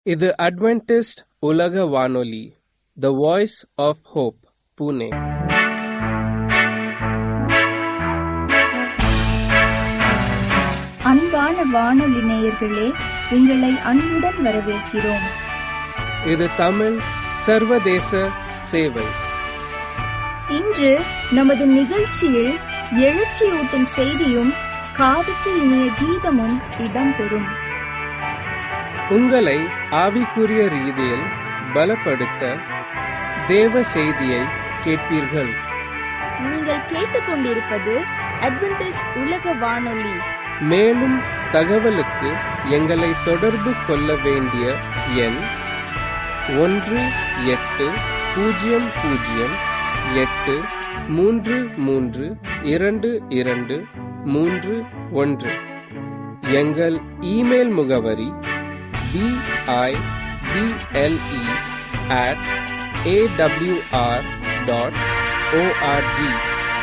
இது அட்வென்டிஸ்ட் உலக வானொலி the voice of hope Pune அன்பான வானொலி நேயர்களே உங்களை அன்புடன் வரவேற்கிறோம் இது தமிழ் சர்வதேச சேவை இன்று நமது நிகழ்ச்சியில் எழுச்சியூட்டும் செய்தியும் காதுக்கு இனிய கீதமும் இடம்பெறும் உங்களை ஆவிக்குரிய ரீதியில் பலப்படுத்த தேவ செய்தியை கேட்பீர்கள் நீங்கள் கேட்டுக்கொண்டிருப்பது அட்வென்டிஸ் உலக வானொலி மேலும் தகவலுக்கு எங்களை தொடர்பு கொள்ள வேண்டிய எண் ஒன்று எட்டு பூஜ்ஜியம் பூஜ்ஜியம் எட்டு மூன்று மூன்று இரண்டு இரண்டு மூன்று ஒன்று எங்கள் இமெயில் முகவரி BIBLE at AWR dot org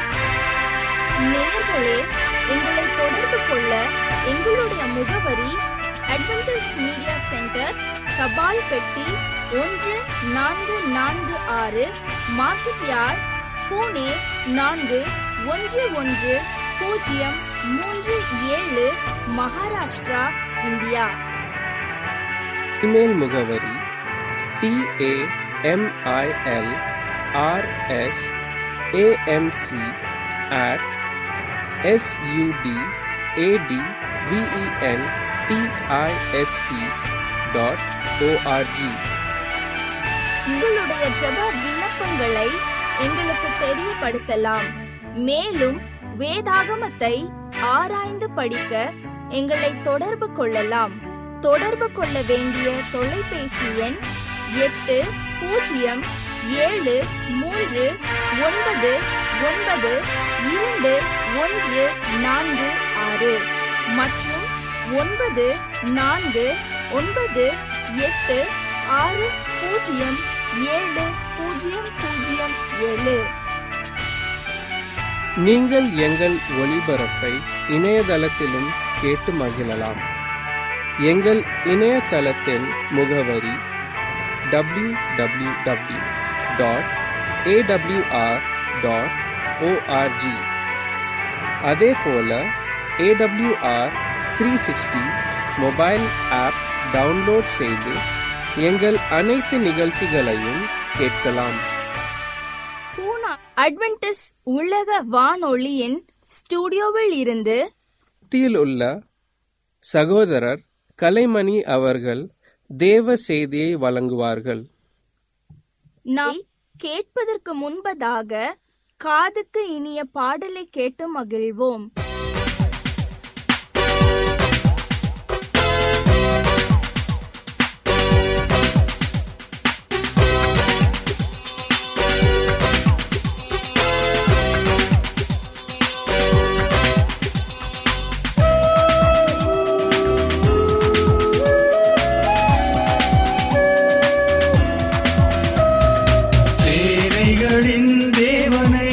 நேயர்களே எங்களை தொடர்பு கொள்ள எங்களுடைய முகவரி அட்வென்டிஸ் மீடியா சென்டர் தபால் பெட்டி ஒன்று நான்கு நான்கு ஆறு மார்க்கெட் யார்ட் பூனே நான்கு ஒன்று ஒன்று பூஜ்ஜியம் மூன்று ஏழு மகாராஷ்டிரா இந்தியா இமெயில் முகவரி TAMIL RS AMC at SUD AT VEN DIST dot org உங்களுடைய ஜெப விண்ணப்பங்களை எங்களுக்கு தெரியப்படுத்தலாம் மேலும் வேதாகமத்தை ஆராய்ந்து படிக்க எங்களை தொடர்பு கொள்ளலாம் தொடர்பு கொள்ள வேண்டிய தொலைபேசி எண் எட்டு பூஜ்ஜியம் ஏழு மூன்று ஒன்பது ஒன்பது இரண்டு ஒன்று நான்கு ஆறு மற்றும் ஒன்பது நான்கு ஒன்பது எட்டு ஆறு பூஜ்ஜியம் ஏழு பூஜ்ஜியம் பூஜ்ஜியம் ஏழு நீங்கள் எங்கள் ஒளிபரப்பை இணையதளத்திலும் கேட்டு மகிழலாம் எங்கள் இணையதளத்தின் முகவரி W W W dot AWR dot org அதே போல AWR three sixty mobile app download செய்து எங்கள் அனைத்து நிகழ்ச்சிகளையும் கேட்கலாம் பூனா அட்வென்டிஸ் உலக வானொலியின் ஸ்டுடியோவில் இருந்து மத்தியில் உள்ள சகோதரர் கலைமணி அவர்கள் தேவ செய்தியை வழங்குவார்கள் நாம் கேட்பதற்கு முன்பதாக காதுக்கு இனிய பாடலை கேட்டு மகிழ்வோம் சேனைகளின் தேவனை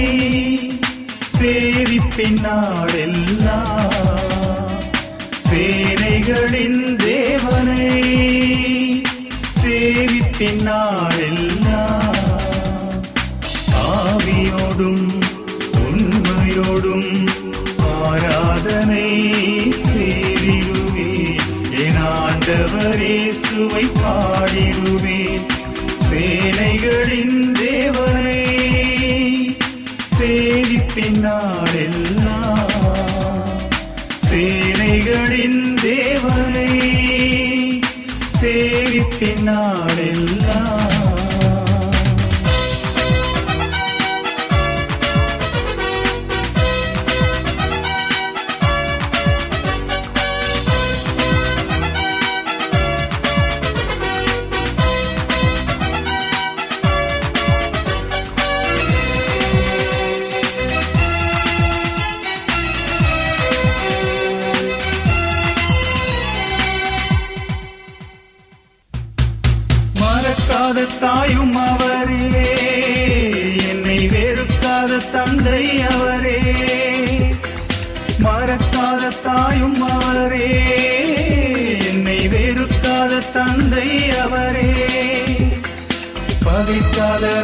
சேவிப்பின் நாடெல்லாம் சேனைகளின் தேவனை சேவிப்பின் நாடெல்லாம் ஆவியோடும் உண்மையோடும் ஆராதனை செய்திடுவேன் என் ஆண்டவரே சுவை பாடிடுவேன் சேனைகளின் தேவனை சேவிப்பின் நாடெல்லாம் சேனைகளின் தேவனை சேவிப்பின் நாடெல்லாம் மறக்காத தாயும் அவரே என்னை வெறுக்காத தந்தை அவரே மறக்காத தாயும் அவரே என்னை வெறுக்காத தந்தை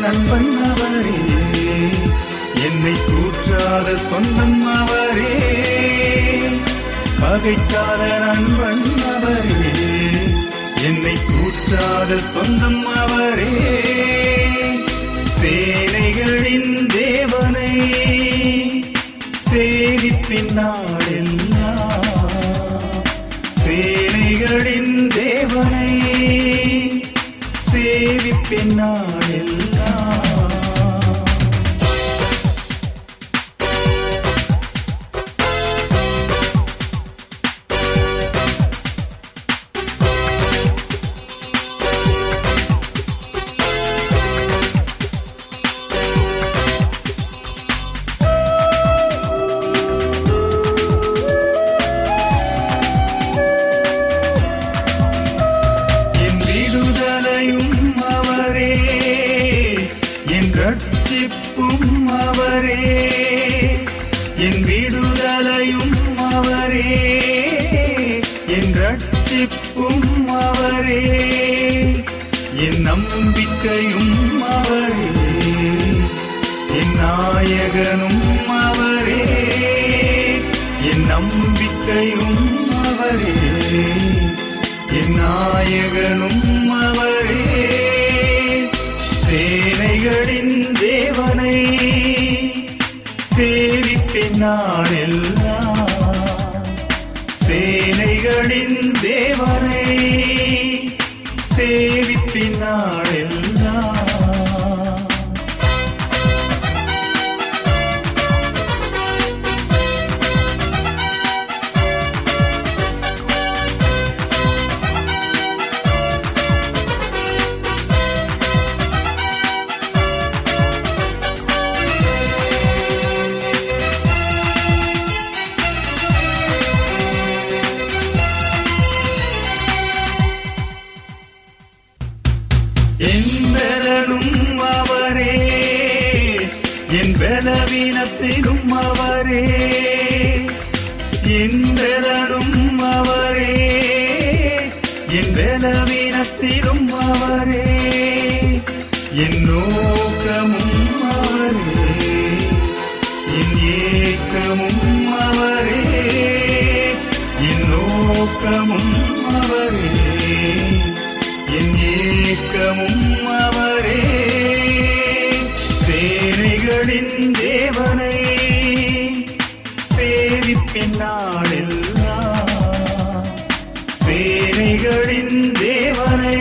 நண்பன் அவரே என்னை கூற்றாத சொந்தம் அவரே பகைக்காத நண்பன் அவரே என்னை கூற்றாத சொந்தம் அவரே சேனைகளின் தேவனை சேவிப்பின் நாளெல்லாம் சேனைகளின் தேவனை சேவிப்பின் நாளெல்லாம் என் விடுதலையும் அவரே என் ரட்சிப்பும் அவரே என் விடுதலையும் அவரே என் ரட்சிப்பும் அவரே என் நம்பிக்கையும் அவரே என் நாயகனும் அவரே என் நம்பிக்கையும் அவரே என் நாயகனும் அவரே சேனைகளின் தேவனை சேவிப்பின் நாளெல்லாம் சேனைகளின் தேவனை சேவிப்பின் நாளெல்லாம் என்பரனும் அவரே என் பலவீனத்திலும் அவரே என்பரனும் அவரே என் பலவீனத்திலும் அவரே என் நோக்கமும் அவரே என் ஏக்கமும் அவரே என் நோக்கமும் அவரே என் ஏக்கமும் அவரே சேனைகளின் தேவனை சேவிப்பின் நாளெல்லாம் சேனைகளின் தேவனை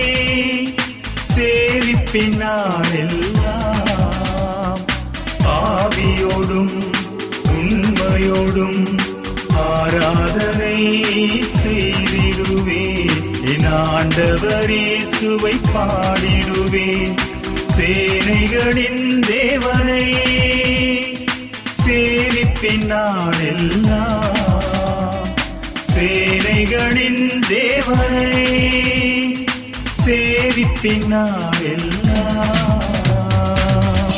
சேவிப்பின் நாளெல்லாம் ஆவியோடும் உண்மையோடும் ஆராதனை செய்திடுவேன் என் ஆண்டவரேசுவை பாடிடுவேன் சேனைகளின் தேவனை சேவிப்பின் நாளெல்லாம் சேனைகளின் தேவனை சேவிப்பின் நாளெல்லாம்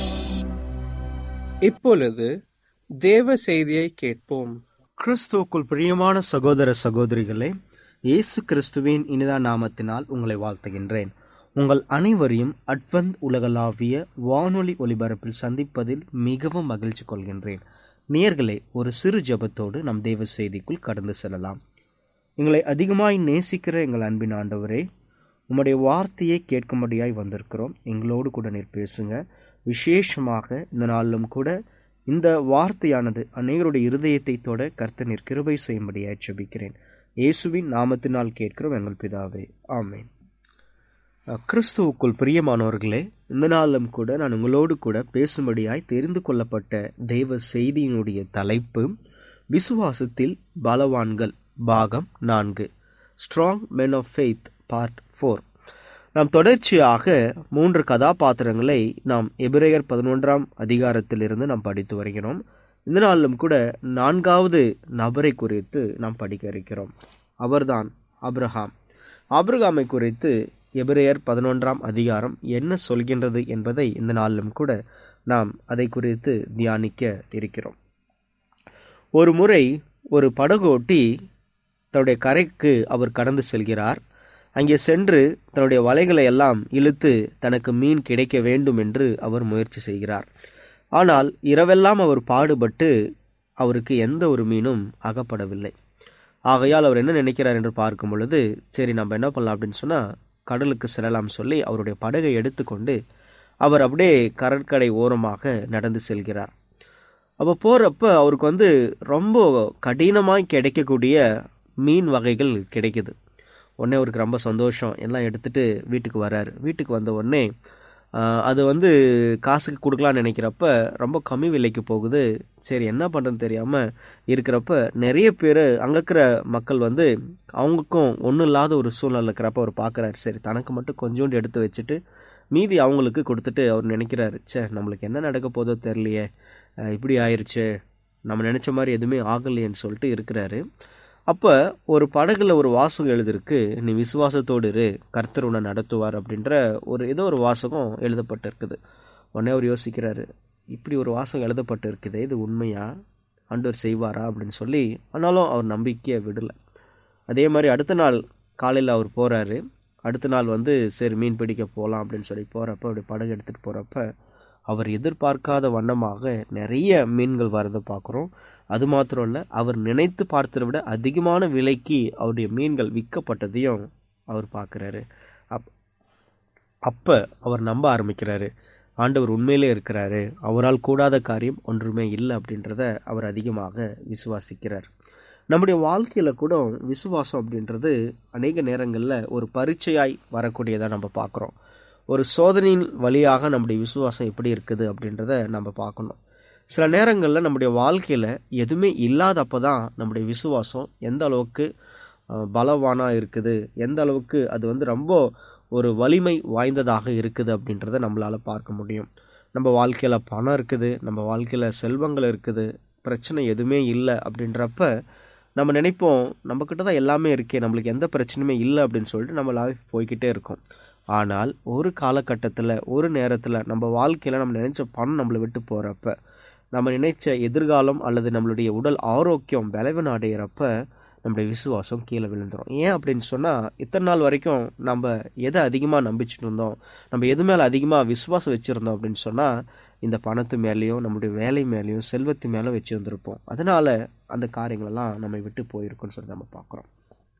இப்பொழுது தேவ செய்தியை கேட்போம் கிறிஸ்துவுக்குள் பிரியமான சகோதர சகோதரிகளே இயேசு கிறிஸ்துவின் இனிதா நாமத்தினால் உங்களை வாழ்த்துகின்றேன் உங்கள் அனைவரையும் அட்வந்த் உலகளாவிய வானொலி ஒலிபரப்பில் சந்திப்பதில் மிகவும் மகிழ்ச்சி கொள்கின்றேன் நேயர்களே ஒரு சிறு ஜெபத்தோடு நம் தேவ செய்திக்குள் கடந்து செல்லலாம் எங்களை அதிகமாய் நேசிக்கிற எங்கள் அன்பின் ஆண்டவரே உம்முடைய வார்த்தையை கேட்கும்படியாய் வந்திருக்கிறோம் எங்களோடு கூட நீர் பேசுங்க விசேஷமாக இந்த நாளிலும் கூட இந்த வார்த்தையானது அநேகருடைய இருதயத்தை தொட கர்த்த நீர் கிருபை செய்யும்படியாய் ஜெபிக்கிறேன் இயேசுவின் நாமத்தினால் கேட்கிறோம் எங்கள் பிதாவே ஆமென் அஹ், கிறிஸ்துவுக்குள் பிரியமானவர்களே இந்த நாளிலும் கூட நான் உங்களோடு கூட பேசும்படியாய் தெரிந்து கொள்ளப்பட்ட தெய்வ செய்தியினுடைய தலைப்பு விசுவாசத்தில் பலவான்கள் பாகம் நான்கு strong men of faith part four நாம் தொடர்ச்சியாக மூன்று கதாபாத்திரங்களை நாம் எபிரேயர் பதினொன்றாம் அதிகாரத்திலிருந்து நாம் படித்து வருகிறோம் இந்த நாளிலும் கூட நான்காவது நபரை குறித்து நாம் படிக்க இருக்கிறோம் அவர்தான் அப்ரஹாம் ஆபிரகாமை குறித்து எபிரேயர் பதினொன்றாம் அதிகாரம் என்ன சொல்கின்றது என்பதை இந்த நாளிலும் கூட நாம் அதை குறித்து தியானிக்க இருக்கிறோம் ஒரு முறை ஒரு படகோட்டி தன்னுடைய கரைக்கு அவர் கடந்து செல்கிறார் அங்கே சென்று தன்னுடைய வலைகளை எல்லாம் இழுத்து தனக்கு மீன் கிடைக்க வேண்டும் என்று அவர் முயற்சி செய்கிறார் ஆனால் இரவெல்லாம் அவர் பாடுபட்டு அவருக்கு எந்த ஒரு மீனும் அகப்படவில்லை ஆகையால் அவர் என்ன நினைக்கிறார் என்று பார்க்கும் பொழுது சரி நம்ம என்ன பண்ணலாம் அப்படின்னு சொன்னால் கடலுக்கு செல்லலாம் சொல்லி அவருடைய படகை எடுத்துக்கொண்டு அவர் அப்படியே கடற்கரை ஓரமாக நடந்து செல்கிறார் அப்போ போகிறப்ப அவருக்கு வந்து ரொம்ப கடினமாய் கிடைக்கக்கூடிய மீன் வகைகள் கிடைக்குது உடனே அவருக்கு ரொம்ப சந்தோஷம் எல்லாம் எடுத்துட்டு வீட்டுக்கு வராரு வீட்டுக்கு வந்த உடனே ஆஹ், அது வந்து காசுக்கு கொடுக்கலான்னு நினைக்கிறப்ப ரொம்ப கம்மி விலைக்கு போகுது சரி என்ன பண்ணுறதுன்னு தெரியாமல் இருக்கிறப்ப நிறைய பேர் அங்கே இருக்கிற மக்கள் வந்து அவங்களுக்கும் ஒன்றும் இல்லாத ஒரு சூழ்நிலை இருக்கிறப்ப அவர் பார்க்குறாரு சரி தனக்கு மட்டும் கொஞ்சோண்டு எடுத்து வச்சுட்டு மீதி அவங்களுக்கு கொடுத்துட்டு அவர் நினைக்கிறாரு ச்சே நம்மளுக்கு என்ன நடக்க போதோ தெரியலையே அஹ் இப்படி ஆயிருச்சு நம்ம நினச்ச மாதிரி எதுவுமே ஆகலையேன்னு சொல்லிட்டு இருக்கிறாரு அப்போ ஒரு படகுல ஒரு வாசகம் எழுதிருக்கு நீ விசுவாசத்தோடு இரு கர்த்தர் உன்னை நடத்துவார் அப்படின்ற ஒரு ஏதோ ஒரு வாசகம் எழுதப்பட்டிருக்குது உடனே அவர் யோசிக்கிறாரு இப்படி ஒரு வாசகம் எழுதப்பட்டு இருக்குது இது உண்மையா ஆண்டவர் செய்வாரா அப்படின்னு சொல்லி ஆனாலும் அவர் நம்பிக்கையை விடலை அதே மாதிரி அடுத்த நாள் காலையில் அவர் போகிறாரு அடுத்த நாள் வந்து சரி மீன் பிடிக்க போகலாம் அப்படின்னு சொல்லி போகிறப்ப அப்படி படகு எடுத்துகிட்டு போகிறப்ப அவர் எதிர்பார்க்காத வண்ணமாக நிறைய மீன்கள் வரதை பார்க்குறோம் அது மாத்திரம் இல்லை அவர் நினைத்து பார்த்ததை விட அதிகமான விலைக்கு அவருடைய மீன்கள் விற்கப்பட்டதையும் அவர் பார்க்குறாரு அப் அப்போ அவர் நம்ப ஆரம்பிக்கிறாரு ஆண்டவர் உண்மையிலே இருக்கிறாரு அவரால் கூடாத காரியம் ஒன்றுமே இல்லை அப்படின்றத அவர் அதிகமாக விசுவாசிக்கிறார் நம்முடைய வாழ்க்கையில் கூட விசுவாசம் அப்படின்றது அநேக நேரங்களில் ஒரு பரீட்சையாய் வரக்கூடியதாக நம்ம பார்க்குறோம் ஒரு சோதனையின் வழியாக நம்முடைய விசுவாசம் எப்படி இருக்குது அப்படின்றத நம்ம பார்க்கணும் சில நேரங்களில் நம்முடைய வாழ்க்கையில் எதுவுமே இல்லாதப்போ தான் நம்முடைய விசுவாசம் எந்த அளவுக்கு அஹ், பலவானா இருக்குது எந்த அளவுக்கு அது வந்து ரொம்ப ஒரு வலிமை வாய்ந்ததாக இருக்குது அப்படின்றத நம்மளால் பார்க்க முடியும் நம்ம வாழ்க்கையில் பணம் இருக்குது நம்ம வாழ்க்கையில் செல்வங்கள் இருக்குது பிரச்சனை எதுவுமே இல்லை அப்படின்றப்ப நம்ம நினைப்போம் நம்மக்கிட்ட தான் எல்லாமே இருக்கே நம்மளுக்கு எந்த பிரச்சனையுமே இல்லை அப்படின்னு சொல்லிட்டு நம்ம லைஃப் போய்க்கிட்டே இருக்கோம் ஆனால் ஒரு காலகட்டத்தில் ஒரு நேரத்தில் நம்ம வாழ்க்கையில் நம்ம நினைச்ச பணம் நம்மளை விட்டு போகிறப்ப நம்ம நினைச்ச எதிர்காலம் அல்லது நம்மளுடைய உடல் ஆரோக்கியம் விளைவன் அடைகிறப்ப நம்முடைய விசுவாசம் கீழே விழுந்துரும் ஏன் அப்படின்னு சொன்னால் இத்தனை நாள் வரைக்கும் நம்ம எதை அதிகமாக நம்பிச்சுட்டு இருந்தோம் நம்ம எது மேலே அதிகமாக விசுவாசம் வச்சுருந்தோம் அப்படின்னு சொன்னால் இந்த பணத்து மேலேயும் நம்முடைய வேலை மேலேயும் செல்வத்து மேலே வச்சுருந்துருப்போம் அதனால் அந்த காரியங்களெல்லாம் நம்மை விட்டு போயிருக்குன்னு சொல்லி நம்ம பார்க்குறோம்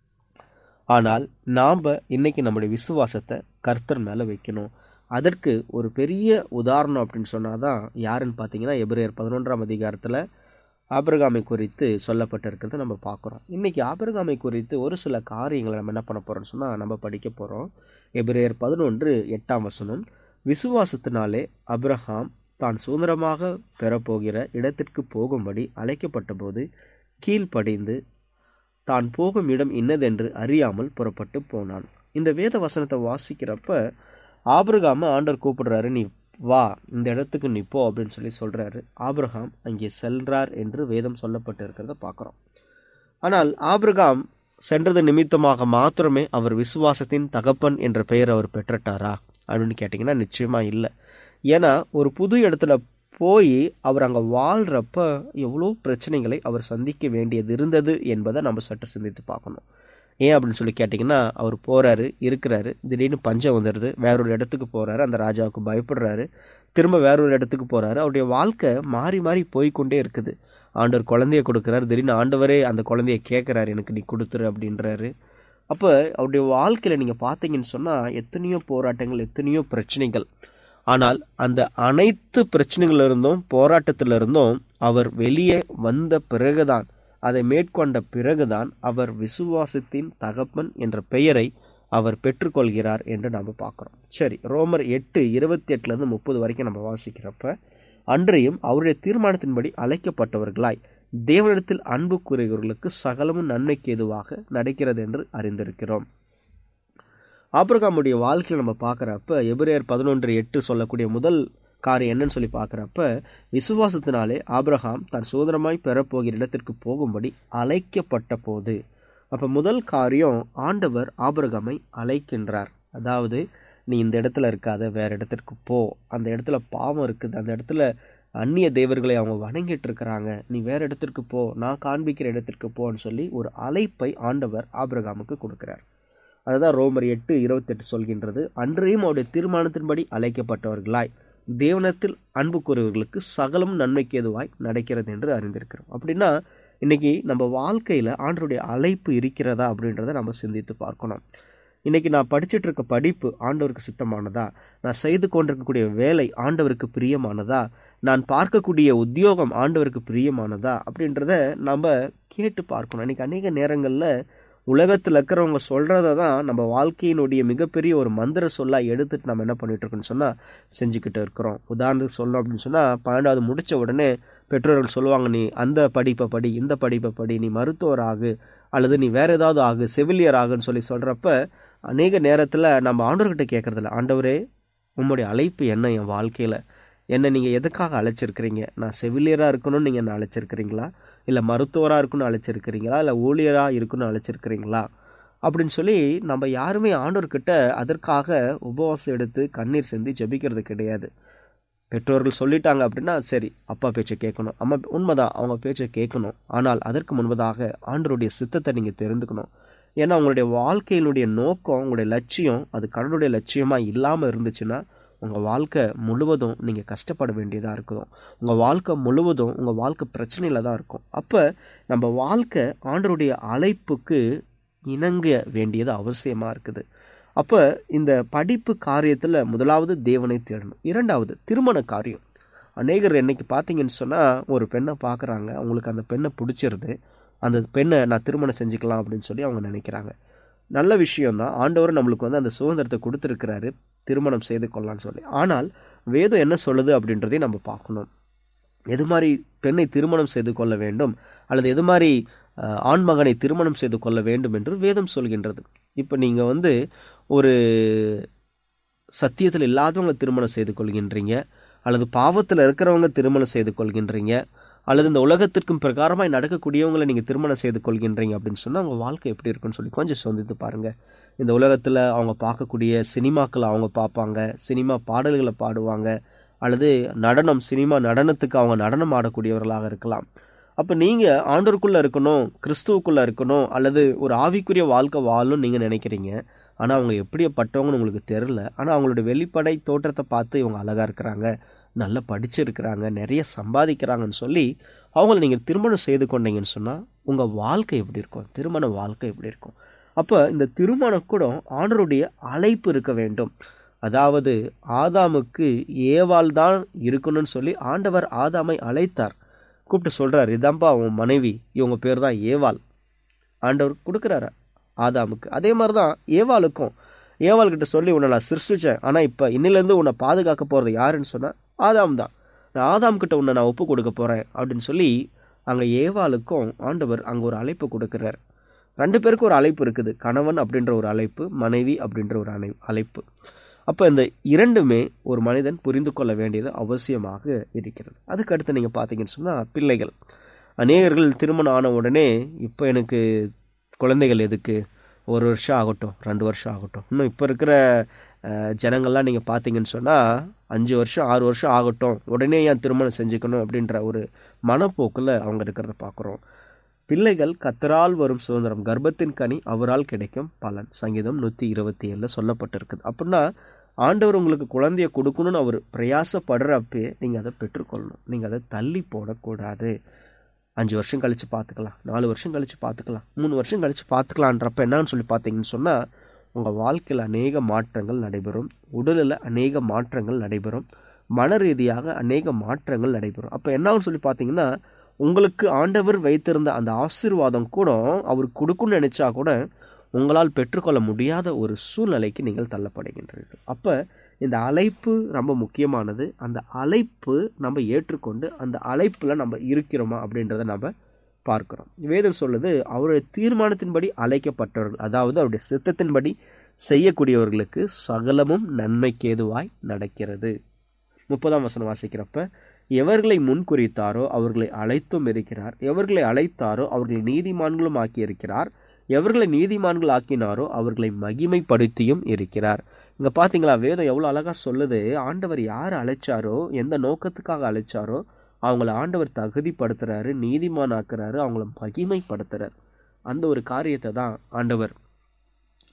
ஆனால் நாம் இன்னைக்கு நம்முடைய விசுவாசத்தை கர்த்தர் மேலே வைக்கணும் அதற்கு ஒரு பெரிய உதாரணம் அப்படின்னு சொன்னால் தான் யாருன்னு பார்த்தீங்கன்னா எபிரேயர் பதினொன்றாம் அதிகாரத்தில் ஆபிரகாமை குறித்து சொல்லப்பட்டிருக்கிறத நம்ம பார்க்குறோம் இன்றைக்கி ஆபிரகாமை குறித்து ஒரு சில காரியங்களை நம்ம என்ன பண்ண போகிறோம்னு சொன்னால் நம்ம படிக்க போகிறோம் எபிரேயர் பதினொன்று எட்டாம் வசனம் விசுவாசத்தினாலே அபிரகாம் தான் சுதந்திரமாக பெறப்போகிற இடத்திற்கு போகும்படி அழைக்கப்பட்டபோது கீழ்ப்படிந்து தான் போகும் இடம் இன்னதென்று அறியாமல் புறப்பட்டு போனான் இந்த வேத வசனத்தை வாசிக்கிறப்ப ஆபிரகாம ஆண்டவர் கூப்பிடுறாரு நீ வா இந்த இடத்துக்கு நீ போ அப்படின்னு சொல்லி சொல்றாரு ஆபிரகாம் அங்கே செல்றார் என்று வேதம் சொல்லப்பட்டு இருக்கிறத பார்க்குறோம் ஆனால் ஆபிரகாம் சென்றது நிமித்தமாக மாத்திரமே அவர் விசுவாசத்தின் தகப்பன் என்ற பெயர் அவர் பெற்றட்டாரா அப்படின்னு கேட்டிங்கன்னா நிச்சயமா இல்லை ஏன்னா ஒரு புது இடத்துல போய் அவர் அங்கே வாழ்கிறப்ப எவ்வளோ பிரச்சனைகளை அவர் சந்திக்க வேண்டியது இருந்தது என்பதை நம்ம சற்று சிந்தித்து பார்க்கணும் ஏன் அப்படின்னு சொல்லி கேட்டிங்கன்னா அவர் போகிறாரு இருக்கிறாரு திடீர்னு பஞ்சம் வந்துடுது வேற ஒரு இடத்துக்கு போகிறாரு அந்த ராஜாவுக்கு பயப்படுறாரு திரும்ப வேற ஒரு இடத்துக்கு போகிறாரு அவருடைய வாழ்க்கை மாறி மாறி போய்க்கொண்டே இருக்குது ஆண்டவர் குழந்தைய கொடுக்குறாரு திடீர்னு ஆண்டவரே அந்த குழந்தைய கேட்குறாரு எனக்கு நீ கொடுத்துரு அப்படின்றாரு அப்போ அவருடைய வாழ்க்கையில் நீங்கள் பார்த்தீங்கன்னு சொன்னால் எத்தனையோ போராட்டங்கள் எத்தனையோ பிரச்சனைகள் ஆனால் அந்த அனைத்து பிரச்சனைகளிலிருந்தும் போராட்டத்திலிருந்தும் அவர் வெளியே வந்த பிறகுதான் அதை மேற்கொண்ட பிறகுதான் அவர் விசுவாசத்தின் தகப்பன் என்ற பெயரை அவர் பெற்றுக்கொள்கிறார் என்று நாம் பார்க்குறோம் சரி ரோமர் எட்டு இருபத்தி எட்டுலேருந்து முப்பது வரைக்கும் நம்ம வாசிக்கிறப்ப அன்றையும் அவருடைய தீர்மானத்தின்படி அழைக்கப்பட்டவர்களாய் தேவனிடத்தில் அன்பு கூறுகிறவர்களுக்கு சகலமும் நன்மைக்கு எதுவாக நடக்கிறது என்று அறிந்திருக்கிறோம் ஆபிரகாமுடைய வாழ்க்கையில் நம்ம பார்க்குறப்ப எபிரேயர் பதினொன்று எட்டு சொல்லக்கூடிய முதல் காரியம் என்னன்னு சொல்லி பார்க்குறப்ப விசுவாசத்தினாலே ஆபிரகாம் தான் சுதந்திரமாய் பெறப்போகிற இடத்திற்கு போகும்படி அழைக்கப்பட்ட போது அப்போ முதல் காரியம் ஆண்டவர் ஆபிரகாமை அழைக்கின்றார் அதாவது நீ இந்த இடத்துல இருக்காத வேற இடத்திற்கு போ அந்த இடத்துல பாவம் இருக்குது அந்த இடத்துல அந்நிய தேவர்களை அவங்க வணங்கிட்டு இருக்கிறாங்க நீ வேற இடத்திற்கு போ நான் காண்பிக்கிற இடத்திற்கு போன்னு சொல்லி ஒரு அழைப்பை ஆண்டவர் ஆபிரகாமுக்கு கொடுக்கிறார் அதுதான் ரோமர் எட்டு இருபத்தெட்டு சொல்கின்றது அன்றையும் அவருடைய தீர்மானத்தின்படி அழைக்கப்பட்டவர்களாய் தேவனத்தில் அன்பு கூறுவர்களுக்கு சகலம் நன்மைக்கு எதுவாய் நடக்கிறது என்று அறிந்திருக்கிறோம் அப்படின்னா இன்னைக்கு நம்ம வாழ்க்கையில் ஆண்டருடைய அழைப்பு இருக்கிறதா அப்படின்றத நம்ம சிந்தித்து பார்க்கணும் இன்னைக்கு நான் படிச்சுட்டு இருக்க படிப்பு ஆண்டவருக்கு சித்தமானதா நான் செய்து கொண்டிருக்கக்கூடிய வேலை ஆண்டவருக்கு பிரியமானதா நான் பார்க்கக்கூடிய உத்தியோகம் ஆண்டவருக்கு பிரியமானதா அப்படின்றத நம்ம கேட்டு பார்க்கணும் இன்னைக்கு அநேக நேரங்களில் உலகத்தில் இருக்கிறவங்க சொல்கிறத தான் நம்ம வாழ்க்கையினுடைய மிகப்பெரிய ஒரு மந்திர சொல்லா எடுத்துட்டு நம்ம என்ன பண்ணிட்டு இருக்கோம்னு சொன்னால் செஞ்சுக்கிட்டு இருக்கிறோம் உதாரணத்துக்கு சொல்லணும் அப்படின்னு சொன்னால் பன்னெண்டாவது முடித்த உடனே பெற்றோர்கள் சொல்லுவாங்க நீ அந்த படிப்பை படி இந்த படிப்பை படி நீ மருத்துவர் ஆகு அல்லது நீ வேற ஏதாவது ஆகு செவிலியர் ஆகுன்னு சொல்லி சொல்கிறப்ப அநேக நேரத்தில் நம்ம ஆண்டவர்கிட்ட கேட்கறதில்ல ஆண்டவரே உம்முடைய அழைப்பு என்ன என் வாழ்க்கையில் என்னை நீங்கள் எதுக்காக அழைச்சிருக்கிறீங்க நான் செவிலியராக இருக்கணும்னு நீங்கள் என்ன அழைச்சிருக்கிறீங்களா இல்லை மருத்துவராக இருக்கணும்னு அழைச்சிருக்கிறீங்களா இல்லை ஊழியராக இருக்கணும்னு அழைச்சிருக்கிறீங்களா அப்படின்னு சொல்லி நம்ம யாருமே ஆண்டவர்கிட்ட அதற்காக உபவாசம் எடுத்து கண்ணீர் சிந்தி ஜெபிக்கிறது கிடையாது பெற்றோர்கள் சொல்லிட்டாங்க அப்படின்னா சரி அப்பா பேச்சை கேட்கணும் அம்மா உண்மைதான் அவங்க பேச்சை கேட்கணும் ஆனால் அதற்கு முன்பதாக ஆண்டருடைய சித்தத்தை நீங்கள் தெரிந்துக்கணும் ஏன்னா உங்களுடைய வாழ்க்கையினுடைய நோக்கம் உங்களுடைய லட்சியம் அது கடவுளுடைய லட்சியமாக இல்லாமல் இருந்துச்சுன்னா உங்கள் வாழ்க்கை முழுவதும் நீங்கள் கஷ்டப்பட வேண்டியதாக இருக்கும் உங்கள் வாழ்க்கை முழுவதும் உங்கள் வாழ்க்கை பிரச்சனையில் தான் இருக்கும் அப்போ நம்ம வாழ்க்கை ஆண்டருடைய அழைப்புக்கு இணங்க வேண்டியது அவசியமாக இருக்குது அப்போ இந்த படிப்பு காரியத்தில் முதலாவது தேவனை தேடணும் இரண்டாவது திருமண காரியம் அநேகர் என்னைக்கு பார்த்தீங்கன்னு சொன்னால் ஒரு பெண்ணை பார்க்குறாங்க அவங்களுக்கு அந்த பெண்ணை பிடிச்சிருது அந்த பெண்ணை நான் திருமணம் செஞ்சுக்கலாம் அப்படின்னு சொல்லி அவங்க நினைக்கிறாங்க நல்ல விஷயம்தான் ஆண்டவர் நம்மளுக்கு வந்து அந்த சுதந்திரத்தை கொடுத்துருக்கிறாரு திருமணம் செய்து கொள்ளலாம்னு சொல்லி ஆனால் வேதம் என்ன சொல்லுது அப்படின்றதையும் நம்ம பார்க்கணும் எது மாதிரி பெண்ணை திருமணம் செய்து கொள்ள வேண்டும் அல்லது எது மாதிரி அஹ், ஆண்மகனை திருமணம் செய்து கொள்ள வேண்டும் என்று வேதம் சொல்கின்றது இப்போ நீங்கள் வந்து ஒரு சத்தியத்தில் இல்லாதவங்க திருமணம் செய்து கொள்கின்றீங்க அல்லது பாவத்தில் இருக்கிறவங்க திருமணம் செய்து கொள்கின்றீங்க அல்லது இந்த உலகத்திற்கும் பிரகாரமாய் நடக்கக்கூடியவங்களை நீங்கள் திருமணம் செய்து கொள்கின்றீங்க அப்படின்னு சொன்னால் அவங்க வாழ்க்கை எப்படி இருக்குன்னு சொல்லி கொஞ்சம் சொந்தித்து பாருங்கள் இந்த உலகத்தில் அவங்க பார்க்கக்கூடிய சினிமாக்களை அவங்க பார்ப்பாங்க சினிமா பாடல்களை பாடுவாங்க அல்லது நடனம் சினிமா நடனத்துக்கு அவங்க நடனம் ஆடக்கூடியவர்களாக இருக்கலாம் அப்போ நீங்கள் ஆண்டோருக்குள்ளே இருக்கணும் கிறிஸ்துவுக்குள்ளே இருக்கணும் அல்லது ஒரு ஆவிக்குரிய வாழ்க்கை வாழணும்னு நீங்கள் நினைக்கிறீங்க ஆனால் அவங்க எப்படிப்பட்டவங்கன்னு உங்களுக்கு தெரில ஆனால் அவங்களோட வெளிப்படை தோற்றத்தை பார்த்து இவங்க அழகாக இருக்கிறாங்க நல்லா படிச்சிருக்கிறாங்க நிறைய சம்பாதிக்கிறாங்கன்னு சொல்லி அவங்கள நீங்கள் திருமணம் செய்து கொண்டீங்கன்னு சொன்னால் உங்கள் வாழ்க்கை எப்படி இருக்கும் திருமண வாழ்க்கை எப்படி இருக்கும் அப்போ இந்த திருமணம் கூட ஆண்டருடைய அழைப்பு இருக்க வேண்டும் அதாவது ஆதாமுக்கு ஏவாள் தான் இருக்கணும்னு சொல்லி ஆண்டவர் ஆதாமை அழைத்தார் கூப்பிட்டு சொல்றார் இதாம்பா உன் மனைவி இவங்க பேர் தான் ஏவாள் ஆண்டவர் கொடுக்குறாரு ஆதாமுக்கு அதே மாதிரி தான் ஏவாளுக்கும் ஏவாள் கிட்ட சொல்லி உன்னை நான் சிருஷ்டிச்சேன் ஆனால் இப்போ இன்னிலேருந்து உன்னை பாதுகாக்க போகிறது யாருன்னு சொன்னால் ஆதாம் தான் நான் ஆதாம் கிட்ட உன்னை நான் ஒப்பு கொடுக்க போகிறேன் அப்படின்னு சொல்லி அங்கே ஏவாளுக்கும் ஆண்டவர் அங்கே ஒரு அழைப்பு கொடுக்குறார் ரெண்டு பேருக்கும் ஒரு அழைப்பு இருக்குது கணவன் அப்படின்ற ஒரு அழைப்பு மனைவி அப்படின்ற ஒரு அணை அழைப்பு அப்போ இந்த இரண்டுமே ஒரு மனிதன் புரிந்து கொள்ள வேண்டியது அவசியமாக இருக்கிறது அதுக்கு அடுத்து நீங்கள் பார்த்தீங்கன்னு சொன்னால் பிள்ளைகள் அநேகர்கள் திருமணம் ஆன உடனே இப்போ எனக்கு குழந்தைகள் எதுக்கு ஒரு வருஷம் ஆகட்டும் ரெண்டு வருஷம் ஆகட்டும் இன்னும் இப்போ இருக்கிற அஹ், ஜனங்கள்லாம் நீங்கள் பார்த்தீங்கன்னு சொன்னால் அஞ்சு வருஷம் ஆறு வருஷம் ஆகட்டும் உடனே ஏன் திருமணம் செஞ்சுக்கணும் அப்படின்ற ஒரு மனப்போக்கில் அவங்க இருக்கிறத பார்க்குறோம் பிள்ளைகள் கத்தரால் வரும் சுதந்திரம் கர்ப்பத்தின் கனி அவரால் கிடைக்கும் பலன் சங்கீதம் நூற்றி இருபத்தி ஏழில் சொல்லப்பட்டிருக்குது அப்படின்னா ஆண்டவர் உங்களுக்கு குழந்தைய கொடுக்கணும்னு அவர் பிரயாசப்படுறப்பே நீங்கள் அதை பெற்றுக்கொள்ளணும் நீங்கள் அதை தள்ளி போடக்கூடாது அஞ்சு வருஷம் கழித்து பார்த்துக்கலாம் நாலு வருஷம் கழித்து பார்த்துக்கலாம் மூணு வருஷம் கழித்து பார்த்துக்கலான்றப்ப என்னன்னு சொல்லி பார்த்தீங்கன்னு சொன்னால் உங்கள் வாழ்க்கையில் அநேக மாற்றங்கள் நடைபெறும் உடலில் அநேக மாற்றங்கள் நடைபெறும் மன ரீதியாக அநேக மாற்றங்கள் நடைபெறும் அப்போ என்னான்னு சொல்லி பார்த்தீங்கன்னா உங்களுக்கு ஆண்டவர் வைத்திருந்த அந்த ஆசீர்வாதம் கூட அவர் கொடுக்குன்னு நினைச்சா கூட உங்களால் பெற்றுக்கொள்ள முடியாத ஒரு சூழ்நிலைக்கு நீங்கள் தள்ளப்படுகின்றீர்கள் அப்போ இந்த அழைப்பு ரொம்ப முக்கியமானது அந்த அழைப்பு நம்ம ஏற்றுக்கொண்டு அந்த அழைப்பில் நம்ம இருக்கிறோமா அப்படின்றத நம்ம பார்க்கிறோம் வேதம் சொல்லுது அவருடைய தீர்மானத்தின்படி அழைக்கப்பட்டவர்கள் அதாவது அவருடைய சித்தத்தின்படி செய்யக்கூடியவர்களுக்கு சகலமும் நன்மைக்கேதுவாய் நடக்கிறது முப்பதாம் வசனம் வாசிக்கிறப்ப எவர்களை முன்குறித்தாரோ அவர்களை அழைத்தும் இருக்கிறார் எவர்களை அழைத்தாரோ அவர்களை நீதிமான்களும் ஆக்கியிருக்கிறார் எவர்களை நீதிமான்கள் ஆக்கினாரோ அவர்களை மகிமைப்படுத்தியும் இருக்கிறார் இங்க பாத்தீங்களா வேதம் எவ்வளவு அழகா சொல்லுது ஆண்டவர் யார் அழைச்சாரோ எந்த நோக்கத்துக்காக அழைச்சாரோ அவங்கள ஆண்டவர் தகுதிப்படுத்துறாரு நீதிமான் ஆக்குறாரு அவங்கள மகிமைப்படுத்துறாரு அந்த ஒரு காரியத்தை தான் ஆண்டவர்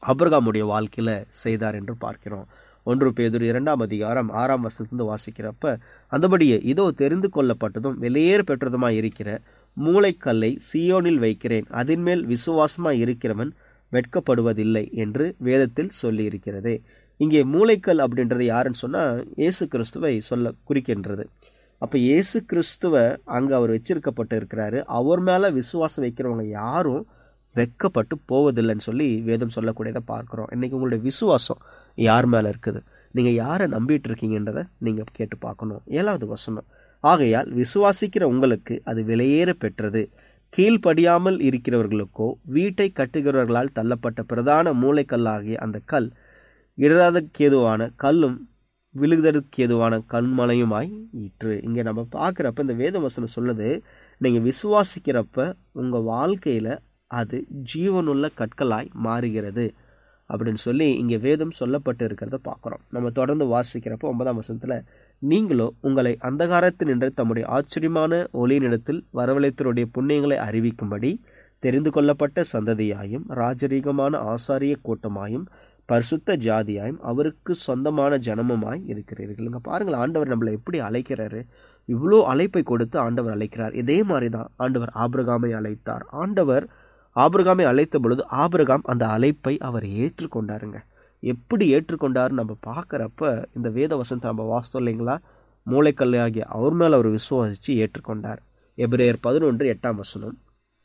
அபிரகாமுடைய வாழ்க்கையில செய்தார் என்று பார்க்கிறோம் ஒன்று பேதுரு இரண்டாம் அதிகாரம் ஆறாம் வருஷத்துலேருந்து வாசிக்கிறப்ப அந்தபடியே இதோ தெரிந்து கொள்ளப்பட்டதும் வெளியேற பெற்றதுமாய் இருக்கிற மூளைக்கல்லை சியோனில் வைக்கிறேன் அதின்மேல் விசுவாசமாய் இருக்கிறவன் வெட்கப்படுவதில்லை என்று வேதத்தில் சொல்லி இருக்கிறது இங்கே மூளைக்கல் அப்படின்றது யாருன்னு சொன்னா இயேசு கிறிஸ்துவை சொல்ல குறிக்கின்றது அப்ப இயேசு கிறிஸ்துவ அங்க அவர் வச்சிருக்கப்பட்டு இருக்கிறாரு அவர் மேல விசுவாசம் வைக்கிறவங்க யாரும் வெட்கப்பட்டு போவதில்லைன்னு சொல்லி வேதம் சொல்லக்கூடியதை பார்க்கிறோம் இன்னைக்கு உங்களுடைய விசுவாசம் யார் மேல இருக்குது நீங்க யாரை நம்பிட்டு இருக்கீங்கன்றதை நீங்க கேட்டு பார்க்கணும் ஏழாவது வசனம் ஆகையால் விசுவாசிக்கிற உங்களுக்கு அது விலையேற பெற்றது கீழ்ப்படியாமல் இருக்கிறவர்களுக்கோ வீட்டை கட்டுகிறவர்களால் தள்ளப்பட்ட பிரதான மூளைக்கல்லாகிய அந்த கல் இடராதக்கேதுவான கல்லும் விழுதற்கேதுவான கண்மலையுமாய் ஈற்று இங்கே நம்ம பார்க்குறப்ப இந்த வேத வசனம் சொல்லுது நீங்கள் விசுவாசிக்கிறப்ப உங்கள் வாழ்க்கையில் அது ஜீவனுள்ள கற்களாய் மாறுகிறது அப்படின்னு சொல்லி இங்கே வேதம் சொல்லப்பட்டு இருக்கிறத பார்க்குறோம் நம்ம தொடர்ந்து வாசிக்கிறப்போ ஒன்பதாம் வசனத்தில் நீங்களோ உங்களை அந்தகாரத்தில் நின்று தம்முடைய ஆச்சரியமான ஒளியினிடத்தில் வரவழைத்தருடைய புண்ணியங்களை அறிவிக்கும்படி தெரிந்து கொள்ளப்பட்ட சந்ததியாயும் ராஜரீகமான ஆசாரிய கூட்டமாயும் பரிசுத்த ஜாதியாயும் அவருக்கு சொந்தமான ஜனமுமாய் இருக்கிறீர்கள் இங்க பாருங்கள் ஆண்டவர் நம்மளை எப்படி அழைக்கிறாரு இவ்வளோ அழைப்பை கொடுத்து ஆண்டவர் அழைக்கிறார் இதே மாதிரி தான் ஆண்டவர் ஆபிரகாமை அழைத்தார் ஆண்டவர் ஆபிரகாமை அழைத்த பொழுது ஆபிரகாம் அந்த அழைப்பை அவர் ஏற்றுக்கொண்டாருங்க எப்படி ஏற்றுக்கொண்டார் நம்ம பார்க்குறப்ப இந்த வேத வசனத்தை நம்ம வாஸ்தவம் இல்லைங்களா மூளைக்கல் ஆகிய அவர் மேல அவர் விசுவாசிச்சு ஏற்றுக்கொண்டார் எபிரேயர் பதினொன்று எட்டாம் வசனம்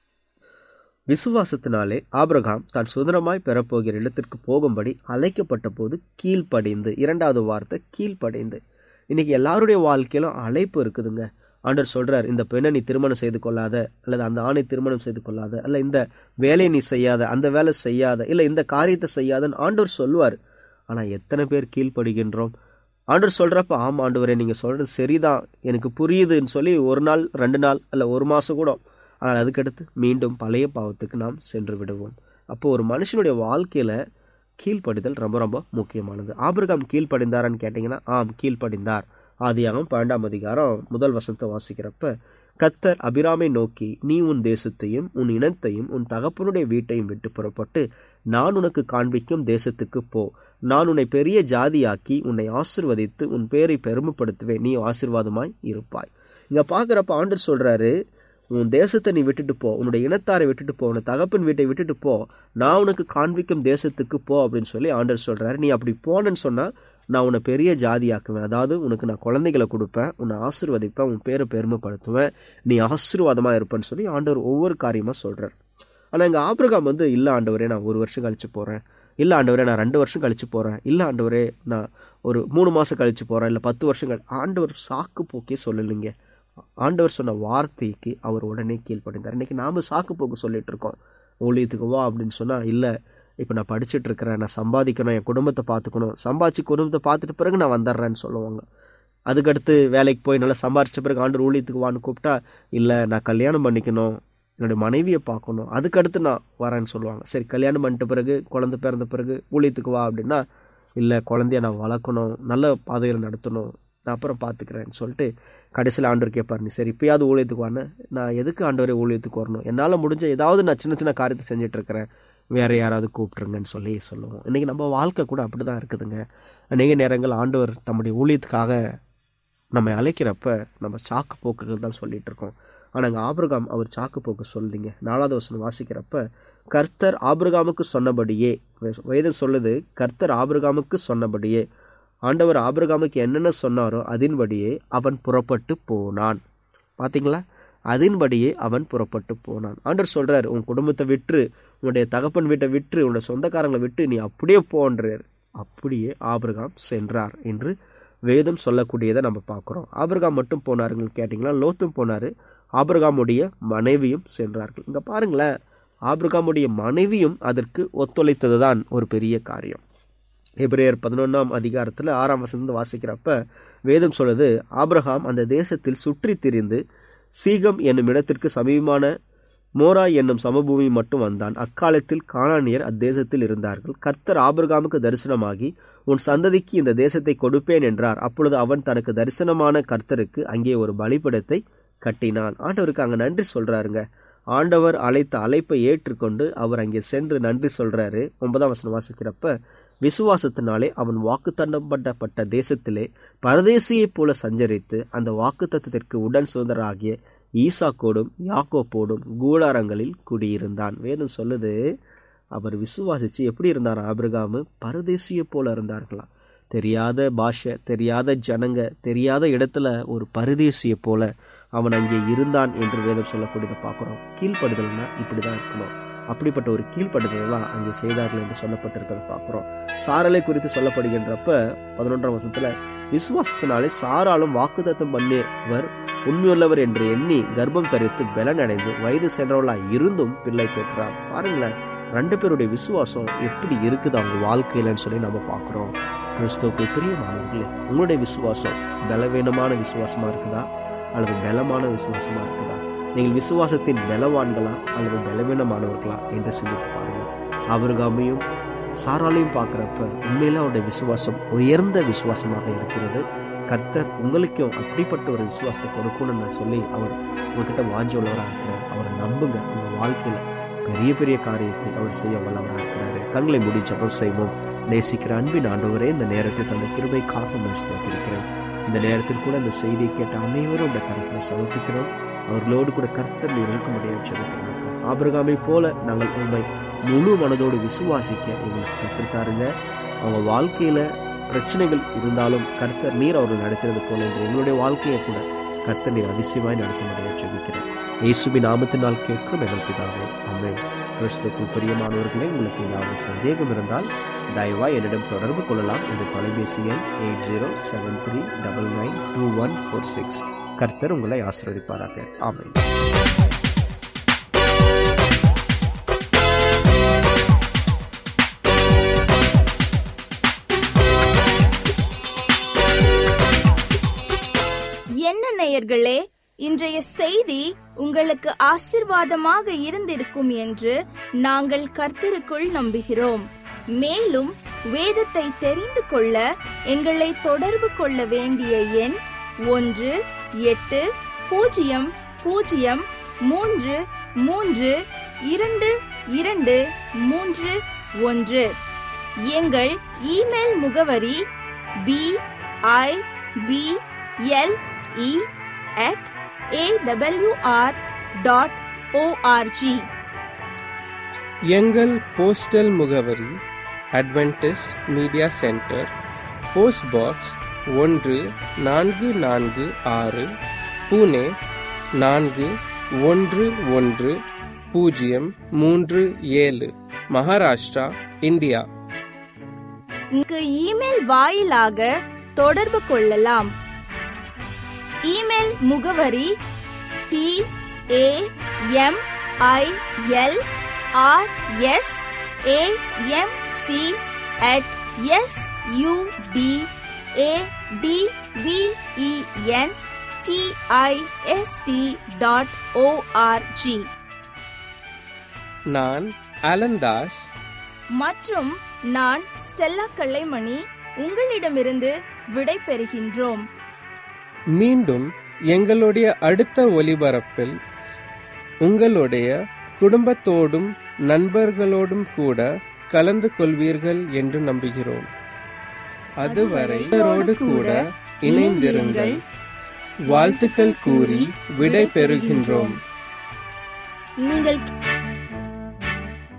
விசுவாசத்தினாலே ஆபிரகாம் தான் சுதந்திரமாய் பெறப்போகிற இடத்திற்கு போகும்படி அழைக்கப்பட்ட போது கீழ்ப்படிந்து இரண்டாவது வார்த்தை கீழ்ப்படிந்து இன்னைக்கு எல்லாருடைய வாழ்க்கையிலும் அழைப்பு இருக்குதுங்க ஆண்டவர் சொல்றார் இந்த பெண்ணை நீ திருமணம் செய்து கொள்ளாத அல்லது அந்த ஆணை திருமணம் செய்து கொள்ளாத அல்ல இந்த வேலையை நீ செய்யாத அந்த வேலை செய்யாத இல்ல இந்த காரியத்தை செய்யாதன்னு ஆண்டவர் சொல்லுவார் ஆனா எத்தனை பேர் கீழ்ப்படுகின்றோம் ஆண்டவர் சொல்றப்ப ஆமா ஆண்டவரே நீங்க சொல்றது சரிதான் எனக்கு புரியுதுன்னு சொல்லி ஒரு நாள் ரெண்டு நாள் அல்ல ஒரு மாசம் கூட ஆனால் அதுக்கடுத்து மீண்டும் பழைய பாவத்துக்கு நாம் சென்று விடுவோம் அப்போ ஒரு மனுஷனுடைய வாழ்க்கையில கீழ்ப்படிதல் ரொம்ப ரொம்ப முக்கியமானது ஆபிரகாம் கீழ்ப்படிந்தாரான்னு கேட்டிங்கன்னா ஆம் கீழ்ப்படிந்தார் ஆதியாகம் பன்னெண்டாம் அதிகாரம் முதல் வசனத்தை வாசிக்கிறப்ப கத்தர் அபிராமை நோக்கி நீ உன் தேசத்தையும் உன் இனத்தையும் உன் தகப்பனுடைய வீட்டையும் விட்டு புறப்பட்டு நான் உனக்கு காண்பிக்கும் தேசத்துக்கு போ நான் உன்னை பெரிய ஜாதியாக்கி உன்னை ஆசிர்வதித்து உன் பேரை பெருமைப்படுத்துவேன் நீ ஆசிர்வாதமாய் இருப்பாய் இங்க பாக்குறப்ப ஆண்டர் சொல்றாரு உன் தேசத்தை நீ விட்டுட்டு போ உன்னுடைய இனத்தாரை விட்டுட்டு போ உன் தகப்பன் வீட்டை விட்டுட்டு போ நான் உனக்கு காண்பிக்கும் தேசத்துக்கு போ அப்படின்னு சொல்லி ஆண்டர் சொல்றாரு நீ அப்படி போனேன்னு சொன்னா நான் உன்னை பெரிய ஜாதியாக்குவேன் அதாவது உனக்கு நான் குழந்தைகளை கொடுப்பேன் உன்னை ஆசிர்வதிப்பேன் உன் பேரை பெருமைப்படுத்துவேன் நீ ஆசீர்வாதமா இருப்பேன்னு சொல்லி ஆண்டவர் ஒவ்வொரு காரியமா சொல்றார் ஆனா இங்க ஆபிரகாம் வந்து இல்ல ஆண்டவரே நான் ஒரு வருஷம் கழிச்சு போறேன் இல்ல ஆண்டவரே நான் ரெண்டு வருஷம் கழிச்சு போறேன் இல்ல ஆண்டவரே நான் ஒரு மூணு மாசம் கழிச்சு போறேன் இல்ல பத்து வருஷம் கழி ஆண்டவர் சாக்கு போக்கே சொல்லலைங்க ஆண்டவர் சொன்ன வார்த்தைக்கு அவர் உடனே கீழ்ப்படிந்தார் இன்னைக்கு நாம சாக்கு போக்கு சொல்லிட்டு இருக்கோம் ஊழியத்துக்கு வா அப்படின்னு சொன்னா இல்ல இப்போ நான் படிச்சுட்டு இருக்கிறேன் நான் சம்பாதிக்கணும் என் குடும்பத்தை பார்த்துக்கணும் சம்பாதிச்சு குடும்பத்தை பார்த்துட்டு பிறகு நான் வந்துடுறேன்னு சொல்லுவாங்க அதுக்கடுத்து வேலைக்கு போய் நல்லா சம்பாரிச்ச பிறகு ஆண்டு ஊழியத்துக்கு வான்னு கூப்பிட்டா இல்லை நான் கல்யாணம் பண்ணிக்கணும் என்னுடைய மனைவியை பார்க்கணும் அதுக்கடுத்து நான் வரேன்னு சொல்லுவாங்க சரி கல்யாணம் பண்ணிட்ட பிறகு குழந்தை பிறந்த பிறகு ஊழியத்துக்கு வா அப்படின்னா இல்லை குழந்தைய நான் வளர்க்கணும் நல்ல பாதையில் நடத்தணும் நான் அப்புறம் பார்த்துக்கிறேன்னு சொல்லிட்டு கடைசியில் ஆண்டவர் கேட்பார் நீ சரி இப்பயாவது ஊழியத்துக்கு வான்னு நான் எதுக்கு ஆண்டவரே ஊழியத்துக்கு வரணும் என்னால் முடிஞ்ச ஏதாவது நான் சின்ன சின்ன காரியத்தை செஞ்சுட்டு இருக்கிறேன் வேற யாராவது கூப்பிட்டுருங்கன்னு சொல்லி சொல்லுவோம் இன்னைக்கு நம்ம வாழ்க்கை கூட அப்படிதான் இருக்குதுங்க அநேக நேரங்கள் ஆண்டவர் தம்முடைய ஊழியத்துக்காக நம்ம அழைக்கிறப்ப நம்ம சாக்கு போக்குகள் தான் சொல்லிட்டு இருக்கோம் ஆனால் அங்கே ஆபிரகாம் அவர் சாக்கு போக்கு சொல்லிங்க நாலாவது வசனம் வாசிக்கிறப்ப கர்த்தர் ஆபிரகாமுக்கு சொன்னபடியே வேதம் சொல்லுது கர்த்தர் ஆபிரகாமுக்கு சொன்னபடியே ஆண்டவர் ஆபிரகாமுக்கு என்னென்ன சொன்னாரோ அதன்படியே அவன் புறப்பட்டு போனான் பாத்தீங்களா அதன்படியே அவன் புறப்பட்டு போனான் ஆண்டவர் சொல்றார் உன் குடும்பத்தை விற்று உன்னுடைய தகப்பன் வீட்டை விற்று உன்னுடைய சொந்தக்காரங்களை விட்டு நீ அப்படியே போன்றார் அப்படியே ஆபிரகாம் சென்றார் என்று வேதம் சொல்லக்கூடியதை நம்ம பார்க்குறோம் ஆபிரகாம் மட்டும் போனாருங்கன்னு கேட்டிங்கன்னா லோத்தும் போனாரு ஆபிரகாமுடைய மனைவியும் சென்றார்கள் இங்க பாருங்களேன் ஆபிரகாமுடைய மனைவியும் அதற்கு ஒத்துழைத்தது தான் ஒரு பெரிய காரியம் எபிரேயர் பதினொன்றாம் அதிகாரத்தில் ஆறாம் வசந்து வாசிக்கிறப்ப வேதம் சொல்லுது ஆபிரகாம் அந்த தேசத்தில் சுற்றி திரிந்து சீகம் என்னும் இடத்திற்கு சமீபமான மோரா என்னும் சமபூமி மட்டும் வந்தான் அக்காலத்தில் கானானியர் அத்தேசத்தில் இருந்தார்கள் கர்த்தர் ஆபிரகாமுக்கு தரிசனமாகி உன் சந்ததிக்கு இந்த தேசத்தை கொடுப்பேன் என்றார் அப்பொழுது அவன் தனக்கு தரிசனமான கர்த்தருக்கு அங்கே ஒரு பலிபடத்தை கட்டினான் ஆண்டவருக்கு அங்க நன்றி சொல்றாருங்க ஆண்டவர் அழைத்த அழைப்பை ஏற்றுக்கொண்டு அவர் அங்கே சென்று நன்றி சொல்றாரு ஒன்பதாம் வசனம் வாசிக்கிறப்ப விசுவாசத்தினாலே அவன் வாக்கு தண்டப்பட்ட தேசத்திலே பரதேசியைப் போல சஞ்சரித்து அந்த வாக்கு தத்துவத்திற்கு உடன் சுதந்திராகிய ஈசாக்கோடும் யாக்கோப்போடும் கூடாரங்களில் குடியிருந்தான் வேதம் சொல்லுது அவர் விசுவாசிச்சு எப்படி இருந்தார் ஆபிரகாமு பரதேசியை போல இருந்தார்களாம் தெரியாத பாஷை தெரியாத ஜனங்க தெரியாத இடத்துல ஒரு பரதேசியை போல அவன் அங்கே இருந்தான் என்று வேதம் சொல்லக்கூடியதை பார்க்குறோம் கீழ்ப்படுதல்னா இப்படி தான் இருக்கணும் அப்படிப்பட்ட ஒரு கீழ்ப்படுதலாம் அங்கே செய்தார்கள் என்று சொல்லப்பட்டிருக்கிறத பார்க்குறோம் சாரலை குறித்து சொல்லப்படுகின்றப்ப பதினொன்றாம் வருஷத்துல விசுவாசத்தினாலே சாராலும் வாக்குத்தத்தம் பண்ணியவர் உண்மையுள்ளவர் என்று எண்ணி கர்ப்பம் தரித்து பலனடைந்து வயது சென்றவளாய் இருந்தும் பிள்ளை பெற்றார் பாருங்களேன் ரெண்டு பேருடைய விசுவாசம் எப்படி இருக்குது அவங்க வாழ்க்கையிலன்னு சொல்லி நம்ம பார்க்குறோம் கிறிஸ்துவுக்கு பிரியமானவர்களே உங்களுடைய விசுவாசம் பலவீனமான விசுவாசமா இருக்குதா அல்லது பலமான விசுவாசமா இருக்குதா நீங்கள் விசுவாசத்தின் பலவான்களா அல்லது பலவீனமானவர்களா என்று சிந்தித்து பாருங்க அவருகாமையும் சாராலையும் பார்க்குறப்ப உண்மையில அவருடைய விசுவாசம் உயர்ந்த விசுவாசமாக இருக்கிறது கர்த்தர் உங்களுக்கும் அப்படிப்பட்ட ஒரு விசுவாசத்தை கொடுக்கணும்னு நான் சொல்லி அவர் உங்ககிட்ட வாஞ்சி உள்ளவராக இருக்கிறார் அவரை நம்புங்க உங்கள் வாழ்க்கையில் பெரிய பெரிய காரியத்தை அவர் செய்ய வல்லவராக இருக்கிறாரு கண்களை மூடி ஜெபம் செய்வோம் நேசிக்கிற அன்பின் ஆண்டவரே இந்த நேரத்தை தந்த கிருபைக்காக இருக்கிறேன் இந்த நேரத்தில் கூட இந்த செய்தியை கேட்ட அனைவரும் இந்த கருத்தை சமர்ப்பிக்கிறோம் அவர்களோடு கூட கர்த்தர் இருக்க முடியாது ஜெபிக்கிறோம் ஆபிரகாமை போல நாங்கள் உண்மை முழு மனதோடு விசுவாசிக்க எங்களுக்கு கற்றுத்தாருங்க அவங்க வாழ்க்கையில பிரச்சனைகள் இருந்தாலும் கர்த்தர் நீர் அவர்கள் நடத்துறது போல என்று எங்களுடைய வாழ்க்கையை கூட கர்த்தர் நீர் அதிசயமாய் நடத்த முடியாது ஜெபிக்கிறேன் இயேசுவின் நாமத்தினால் கேட்கும் எங்கள் பிதாவே அம்மேன் கிறிஸ்துக்குள் பிரியமானவர்களே உங்களுக்கு ஏதாவது சந்தேகம் இருந்தால் தயவாய் என்னிடம் தொடர்பு கொள்ளலாம் இந்த தொலைபேசி எண் eight zero seven three double nine two one four six கர்த்தர் உங்களை ஆசிர்வதிப்பாராக ஆமென் என்ன நேயர்களே இன்றைய செய்தி உங்களுக்கு ஆசிர்வாதமாக இருந்திருக்கும் என்று நாங்கள் கர்த்தருக்குள் நம்புகிறோம் மேலும் வேதத்தை தெரிந்து கொள்ள எங்களை தொடர்பு கொள்ள வேண்டிய எண் ஒன்று எட்டு பூஜ்ஜியம் பூஜ்ஜியம் மூன்று மூன்று இரண்டு இரண்டு மூன்று ஒன்று எங்கள் இமெயில் முகவரி B I B L E at AWR dot org எங்கள் போஸ்டல் முகவரி Adventist media centre post box ஒன்று நான்கு நான்கு ஆறு புனே நான்கு ஒன்று ஒன்று பூஜ்ஜியம் மூன்று ஏழு மகாராஷ்டிரா இந்தியா இங்கு இமெயில் வாயிலாக தொடர்பு கொள்ளலாம் இமெயில் முகவரி T A M I L R S A M C at S U D A T V E N D I S T dot org நான் அலந்தாஸ் மற்றும் நான் ஸ்டெல்லா கல்லைமணி உங்களிடமிருந்து விடை பெறுகின்றோம் மீண்டும் எங்களுடைய அடுத்த ஒலிபரப்பில் உங்களுடைய குடும்பத்தோடும் நண்பர்களோடும் கூட கலந்து கொள்வீர்கள் என்று நம்புகிறோம் அதுவரை இவரோடு கூட இணைந்திருங்கள் வாழ்த்துக்கள் கூறி விடை பெறுகின்றோம் நீங்கள்